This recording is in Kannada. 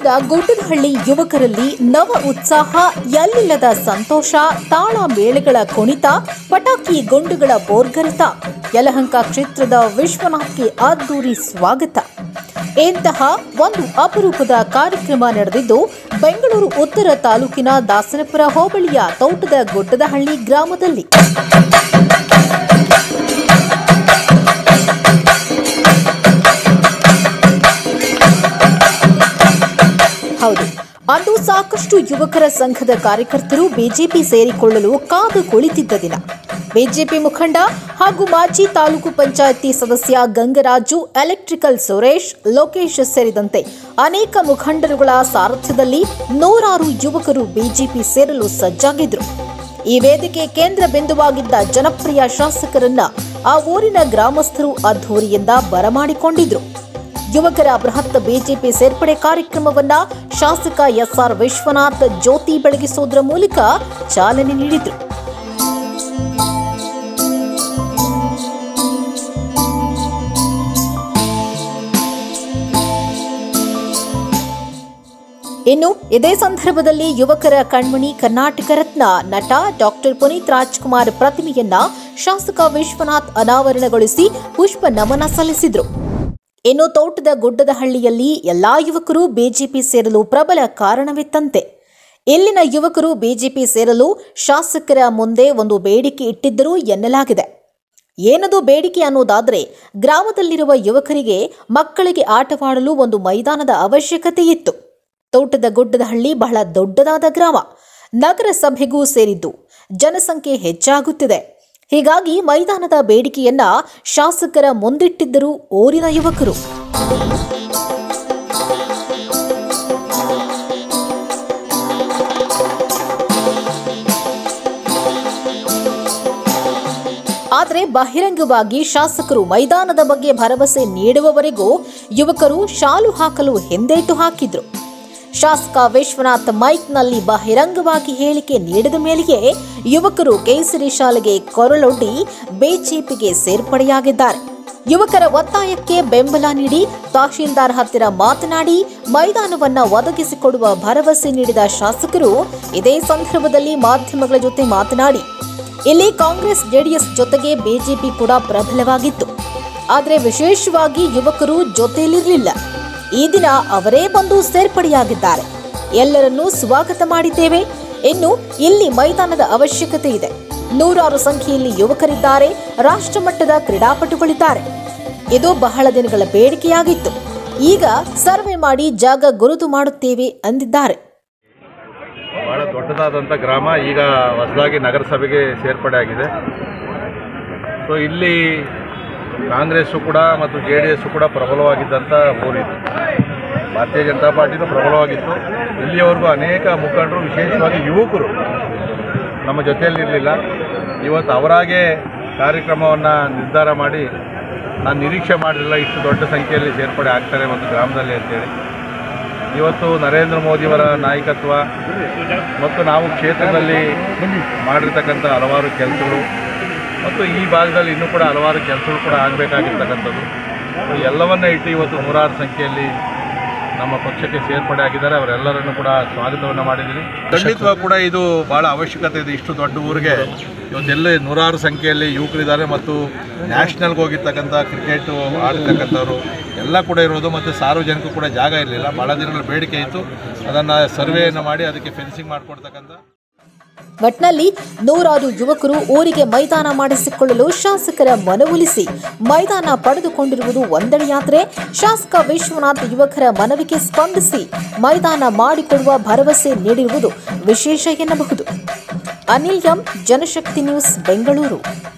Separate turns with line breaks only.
ತೋಟದ ಗುಡ್ಡದಹಳ್ಳಿ ಯುವಕರಲ್ಲಿ ನವ ಉತ್ಸಾಹ ಎಲ್ಲಿಲ್ಲದ ಸಂತೋಷ ತಾಳ ಮೇಳಗಳ ಕುಣಿತ ಪಟಾಕಿ ಗುಂಡುಗಳ ಬೋರ್ಗರಿತ ಯಲಹಂಕ ಕ್ಷೇತ್ರದ ವಿಶ್ವನಾಥ್ಗೆ ಅದ್ದೂರಿ ಸ್ವಾಗತ ಇಂತಹ ಒಂದು ಅಪರೂಪದ ಕಾರ್ಯಕ್ರಮ ನಡೆದಿದ್ದು ಬೆಂಗಳೂರು ಉತ್ತರ ತಾಲೂಕಿನ ದಾಸನಪುರ ಹೋಬಳಿಯ ತೋಟದ ಗುಡ್ಡದಹಳ್ಳಿ ಗ್ರಾಮದಲ್ಲಿ ಹೌದು ಅಂದು ಸಾಕಷ್ಟು ಯುವಕರ ಸಂಘದ ಕಾರ್ಯಕರ್ತರು ಬಿಜೆಪಿ ಸೇರಿಕೊಳ್ಳಲು ಕಾದು ಕುಳಿತಿದ್ದ ದಿನ ಬಿಜೆಪಿ ಮುಖಂಡ ಹಾಗೂ ಮಾಜಿ ತಾಲೂಕು ಪಂಚಾಯಿತಿ ಸದಸ್ಯ ಗಂಗರಾಜು ಎಲೆಕ್ಟ್ರಿಕಲ್ ಸುರೇಶ್ ಲೋಕೇಶ್ ಸೇರಿದಂತೆ ಅನೇಕ ಮುಖಂಡರುಗಳ ಸಾರಥ್ಯದಲ್ಲಿ ನೂರಾರು ಯುವಕರು ಬಿಜೆಪಿ ಸೇರಲು ಸಜ್ಜಾಗಿದ್ರು ಈ ವೇದಿಕೆ ಕೇಂದ್ರ ಬಿಂದುವಾಗಿದ್ದ ಜನಪ್ರಿಯ ಶಾಸಕರನ್ನ ಆ ಊರಿನ ಗ್ರಾಮಸ್ಥರು ಅದ್ಧೂರಿಯಿಂದ ಬರಮಾಡಿಕೊಂಡಿದ್ರು ಯುವಕರ ಬೃಹತ್ ಬಿಜೆಪಿ ಸೇರ್ಪಡೆ ಕಾರ್ಯಕ್ರಮವನ್ನ ಶಾಸಕ ಎಸ್ಆರ್ ವಿಶ್ವನಾಥ್ ಜ್ಯೋತಿ ಬೆಳಗಿಸುವುದರ ಮೂಲಕ ಚಾಲನೆ ನೀಡಿದ್ರು ಇನ್ನು ಇದೇ ಸಂದರ್ಭದಲ್ಲಿ ಯುವಕರ ಕಣ್ಮಣಿ ಕರ್ನಾಟಕ ರತ್ನ ನಟ ಡಾಕ್ಟರ್ ಪುನೀತ್ ರಾಜ್ಕುಮಾರ್ ಪ್ರತಿಮೆಯನ್ನ ಶಾಸಕ ವಿಶ್ವನಾಥ್ ಅನಾವರಣಗೊಳಿಸಿ ಪುಷ್ಪ ನಮನ ಸಲ್ಲಿಸಿದ್ರು ಇನ್ನು ತೋಟದ ಗುಡ್ಡದ ಹಳ್ಳಿಯಲ್ಲಿ ಎಲ್ಲಾ ಯುವಕರು ಬಿಜೆಪಿ ಸೇರಲು ಪ್ರಬಲ ಕಾರಣವಿತ್ತಂತೆ ಇಲ್ಲಿನ ಯುವಕರು ಬಿಜೆಪಿ ಸೇರಲು ಶಾಸಕರ ಮುಂದೆ ಒಂದು ಬೇಡಿಕೆ ಇಟ್ಟಿದ್ದರು ಎನ್ನಲಾಗಿದೆ ಏನದು ಬೇಡಿಕೆ ಅನ್ನೋದಾದ್ರೆ ಗ್ರಾಮದಲ್ಲಿರುವ ಯುವಕರಿಗೆ ಮಕ್ಕಳಿಗೆ ಆಟವಾಡಲು ಒಂದು ಮೈದಾನದ ಅವಶ್ಯಕತೆ ಇತ್ತು ತೋಟದ ಗುಡ್ಡದ ಹಳ್ಳಿ ಬಹಳ ದೊಡ್ಡದಾದ ಗ್ರಾಮ ನಗರ ಸಭೆಗೂ ಸೇರಿದ್ದು ಜನಸಂಖ್ಯೆ ಹೆಚ್ಚಾಗುತ್ತಿದೆ ಹೀಗಾಗಿ ಮೈದಾನದ ಬೇಡಿಕೆಯನ್ನ ಶಾಸಕರ ಮುಂದಿಟ್ಟಿದ್ದರು ಊರಿನ ಯುವಕರು ಆದರೆ ಬಹಿರಂಗವಾಗಿ ಶಾಸಕರು ಮೈದಾನದ ಬಗ್ಗೆ ಭರವಸೆ ನೀಡುವವರೆಗೂ ಯುವಕರು ಶಾಲು ಹಾಕಲು ಹಿಂದೇಟು ಹಾಕಿದ್ರು ಶಾಸಕ ವಿಶ್ವನಾಥ್ ಮೈಕ್ನಲ್ಲಿ ಬಹಿರಂಗವಾಗಿ ಹೇಳಿಕೆ ನೀಡಿದ ಮೇಲೆಯೇ ಯುವಕರು ಕೇಸರಿ ಶಾಲೆಗೆ ಕೊರಳೊಡ್ಡಿ ಬಿಜೆಪಿಗೆ ಸೇರ್ಪಡೆಯಾಗಿದ್ದಾರೆ ಯುವಕರ ಒತ್ತಾಯಕ್ಕೆ ಬೆಂಬಲ ನೀಡಿ ತಹಶೀಲ್ದಾರ್ ಹತ್ತಿರ ಮಾತನಾಡಿ ಮೈದಾನವನ್ನ ಒದಗಿಸಿಕೊಡುವ ಭರವಸೆ ನೀಡಿದ ಶಾಸಕರು ಇದೇ ಸಂದರ್ಭದಲ್ಲಿ ಮಾಧ್ಯಮಗಳ ಜೊತೆ ಮಾತನಾಡಿ ಇಲ್ಲಿ ಕಾಂಗ್ರೆಸ್ ಜೆಡಿಎಸ್ ಜೊತೆಗೆ ಬಿಜೆಪಿ ಕೂಡ ಪ್ರಬಲವಾಗಿತ್ತು ಆದರೆ ವಿಶೇಷವಾಗಿ ಯುವಕರು ಜೊತೆಯಲ್ಲಿರಲಿಲ್ಲ ಈ ದಿನ ಅವರೇ ಬಂದು ಸೇರ್ಪಡೆಯಾಗಿದ್ದಾರೆ ಎಲ್ಲರನ್ನೂ ಸ್ವಾಗತ ಮಾಡಿದ್ದೇವೆ ಇನ್ನು ಇಲ್ಲಿ ಮೈದಾನದ ಅವಶ್ಯಕತೆ ಇದೆ ನೂರಾರು ಸಂಖ್ಯೆಯಲ್ಲಿ ಯುವಕರಿದ್ದಾರೆ ರಾಷ್ಟ್ರಮಟ್ಟದ ಕ್ರೀಡಾಪಟುಗಳಿದ್ದಾರೆ ಇದು ಬಹಳ ದಿನಗಳ ಬೇಡಿಕೆಯಾಗಿತ್ತು ಈಗ ಸರ್ವೆ ಮಾಡಿ ಜಾಗ ಗುರುತು ಮಾಡುತ್ತೇವೆ ಅಂದಿದ್ದಾರೆ
ಭಾಳ ದೊಡ್ಡದಾದಂಥ ಗ್ರಾಮ ಈಗ ಹೊಸದಾಗಿ ನಗರಸಭೆಗೆ ಸೇರ್ಪಡೆ ಆಗಿದೆ ಸೊ ಇಲ್ಲಿ ಕಾಂಗ್ರೆಸ್ಸು ಕೂಡ ಮತ್ತು ಜೆ ಡಿ ಎಸ್ಸು ಕೂಡ ಪ್ರಬಲವಾಗಿದ್ದಂಥ ಊರಿದು ಭಾರತೀಯ ಜನತಾ ಪಾರ್ಟಿನೂ ಪ್ರಬಲವಾಗಿತ್ತು ಇಲ್ಲಿಯವರೆಗೂ ಅನೇಕ ಮುಖಂಡರು ವಿಶೇಷವಾಗಿ ಯುವಕರು ನಮ್ಮ ಜೊತೆಯಲ್ಲಿರಲಿಲ್ಲ ಇವತ್ತು ಅವರಾಗೆ ಕಾರ್ಯಕ್ರಮವನ್ನು ನಿರ್ಧಾರ ಮಾಡಿ ನಾನು ನಿರೀಕ್ಷೆ ಮಾಡಲಿಲ್ಲ ಇಷ್ಟು ದೊಡ್ಡ ಸಂಖ್ಯೆಯಲ್ಲಿ ಸೇರ್ಪಡೆ ಆಗ್ತಾರೆ ಒಂದು ಗ್ರಾಮದಲ್ಲಿ ಅಂತೇಳಿ ಇವತ್ತು ನರೇಂದ್ರ ಮೋದಿಯವರ ನಾಯಕತ್ವ ಮತ್ತು ನಾವು ಕ್ಷೇತ್ರದಲ್ಲಿ ಮಾಡಿರ್ತಕ್ಕಂಥ ಹಲವಾರು ಕೆಲಸಗಳು ಮತ್ತು ಈ ಭಾಗದಲ್ಲಿ ಇನ್ನೂ ಕೂಡ ಹಲವಾರು ಕೆಲಸಗಳು ಕೂಡ ಆಗಬೇಕಾಗಿರ್ತಕ್ಕಂಥದ್ದು ಎಲ್ಲವನ್ನ ಇಟ್ಟು ಇವತ್ತು ನೂರಾರು ಸಂಖ್ಯೆಯಲ್ಲಿ ನಮ್ಮ ಪಕ್ಷಕ್ಕೆ ಸೇರ್ಪಡೆ ಆಗಿದ್ದಾರೆ ಅವರೆಲ್ಲರನ್ನು ಕೂಡ ಸ್ವಾಗತವನ್ನು ಮಾಡಿದ್ದೀನಿ ಖಂಡಿತವಾಗಿ ಕೂಡ ಇದು ಭಾಳ ಅವಶ್ಯಕತೆ ಇದೆ ಇಷ್ಟು ದೊಡ್ಡ ಊರಿಗೆ ಇವತ್ತೆಲ್ಲ ನೂರಾರು ಸಂಖ್ಯೆಯಲ್ಲಿ ಯುವಕರಿದ್ದಾರೆ ಮತ್ತು ನ್ಯಾಷನಲ್ಗೆ ಹೋಗಿರ್ತಕ್ಕಂಥ ಕ್ರಿಕೆಟು ಆಡ್ತಕ್ಕಂಥವ್ರು ಎಲ್ಲ ಕೂಡ ಇರೋದು ಮತ್ತು ಸಾರ್ವಜನಿಕರು ಕೂಡ ಜಾಗ ಇರಲಿಲ್ಲ ಭಾಳ ದಿನಗಳ ಬೇಡಿಕೆ ಇತ್ತು ಅದನ್ನು ಸರ್ವೆಯನ್ನು ಮಾಡಿ ಅದಕ್ಕೆ ಫೆನ್ಸಿಂಗ್ ಮಾಡಿಕೊಡ್ತಕ್ಕಂಥ
ಒಟ್ನಲ್ಲಿ ನೂರಾರು ಯುವಕರು ಊರಿಗೆ ಮೈದಾನ ಮಾಡಿಸಿಕೊಳ್ಳಲು ಶಾಸಕರ ಮನವೊಲಿಸಿ ಮೈದಾನ ಪಡೆದುಕೊಂಡಿರುವುದು ಒಂದೆಡೆಯಾದರೆ ಶಾಸಕ ವಿಶ್ವನಾಥ್ ಯುವಕರ ಮನವಿಗೆ ಸ್ಪಂದಿಸಿ ಮೈದಾನ ಮಾಡಿಕೊಡುವ ಭರವಸೆ ನೀಡಿರುವುದು ವಿಶೇಷ ಎನ್ನಬಹುದು ಅನಿಲ್ ಎಂ ಜನಶಕ್ತಿ ನ್ಯೂಸ್ ಬೆಂಗಳೂರು